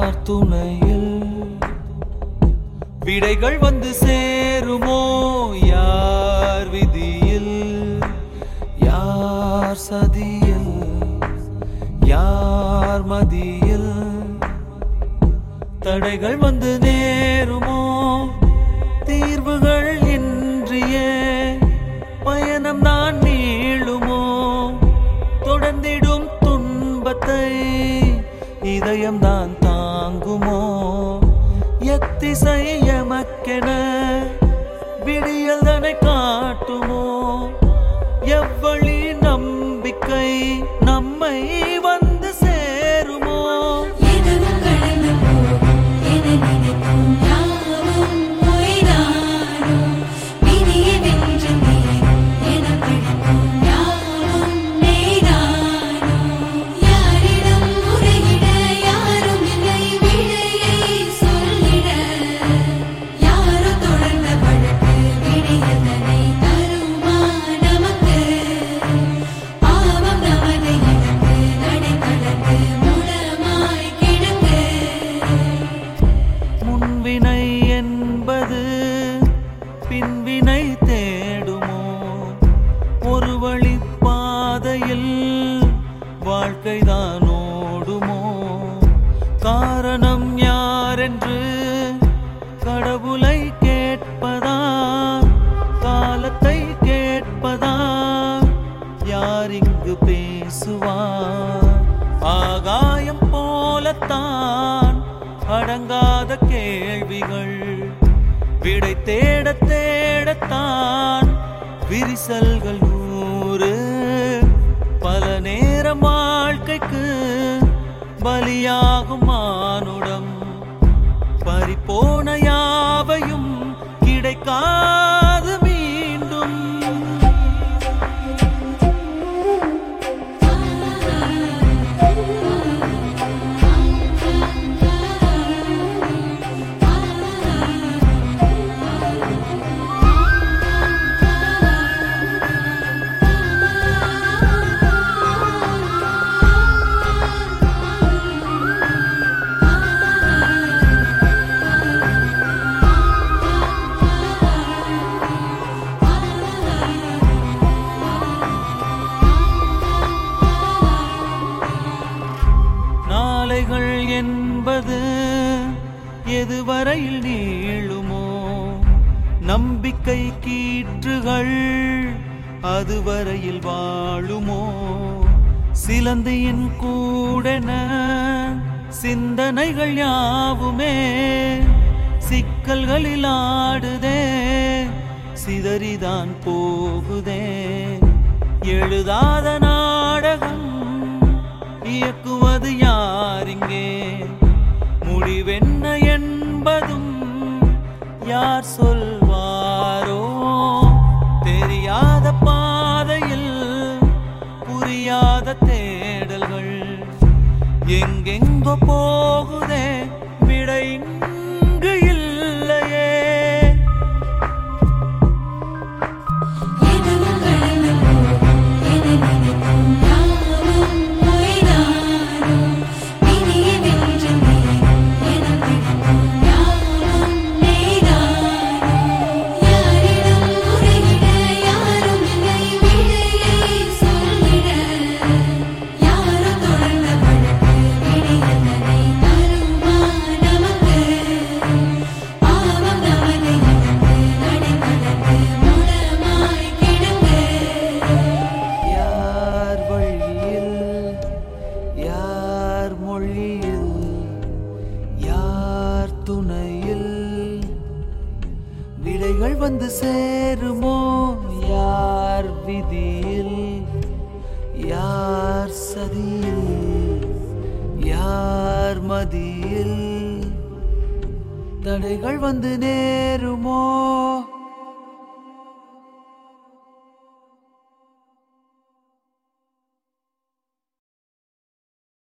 யார் துணையில் விடைகள் வந்து சேருமோ யார் விதியில் யார் சதியில் யார் மதியில் தடைகள் வந்து நேருமோ தீர்வுகள் இன்றிய பயணம் நான் நீளுமோ தொடர்ந்திடும் துன்பத்தை இதயம் தான் தாங்குமோ எத்திசை எமக்கென விடியல் தனை காட்டுமோ எவ்வழி நம்பிக்கை நம்மை வந்து சேருமோ எதுவும் கடந்து போகும் என நினைக்கும் யாவும் பொய்தானோ விதியை வென்று தீரும் என பழக்கும் யாவும் மெய்தானோ யாரிடம் முறையிட யாரும் இல்லை விடையை சொல்லிட யாரோ தொடர்ந்த வழக்கு விடையதனை தருமா நமக்கு பாவம் நமது இழப்பு நடை கலந்து முடமாய் கிடக்கு முன்வினை என்பது பின்வினை தேடுமோ ஒரு வழி பாதையில் வாழ்க்கைதான் ஓடுமோ காரணம் யாரென்று கடவுளை கேட்பதா காலத்தை கேட்பதா யார் இங்கு பேசுவார் ஆகாயம் போலத்தான் அடங்காத கேள்விகள் விடை தேட தேடத்தான் விரிசல்கள் நூறு பல நேரம் வாழ்க்கைக்கு பலியாகும் மானுடம் பறிப்போன யாவையும் கிடைக்காது மீண்டும் நாளைகள் என்பது எதுவரையில் நீளுமோ நம்பிக்கை கீற்றுகள் அதுவரையில் வாழுமோ சிலந்தியின் கூடென சிந்தனைகள் யாவுமே சிக்கல்களில் ஆடுதே சிதறிதான் போகுதே எழுதாத நாடகம் இயக்குவது யாரிங்கே முடிவென்ன என்பதும் யார் சொல்வாரோ தெரியாத பாதையில் புரியாத தேடல்கள் எங்கெங்கோ போகுதே விடை இங்கு இல்லையே எதுவும் கடந்து போகும் என நினைக்கும் யாவும் பொய்தானோ விதியை வென்று தீரும் என பழக்கும் யாவும் மெய்தானோ யாரிடம் முறையிட யாரும் இல்லை விடையை சொல்லிட யாரோ தொடர்ந்த வழக்கு விடையதனை தருமா நமக்கு பாவம் நமது இழப்பு நடை கலந்து முடமாய் கிடக்கு யார் வழியில் யார் மொழியில் யார் துணையில் விடைகள் வந்து சேருமோ யார் விதியில் யார் சதியில் யார் மதியில் தடைகள் வந்து நேருமோ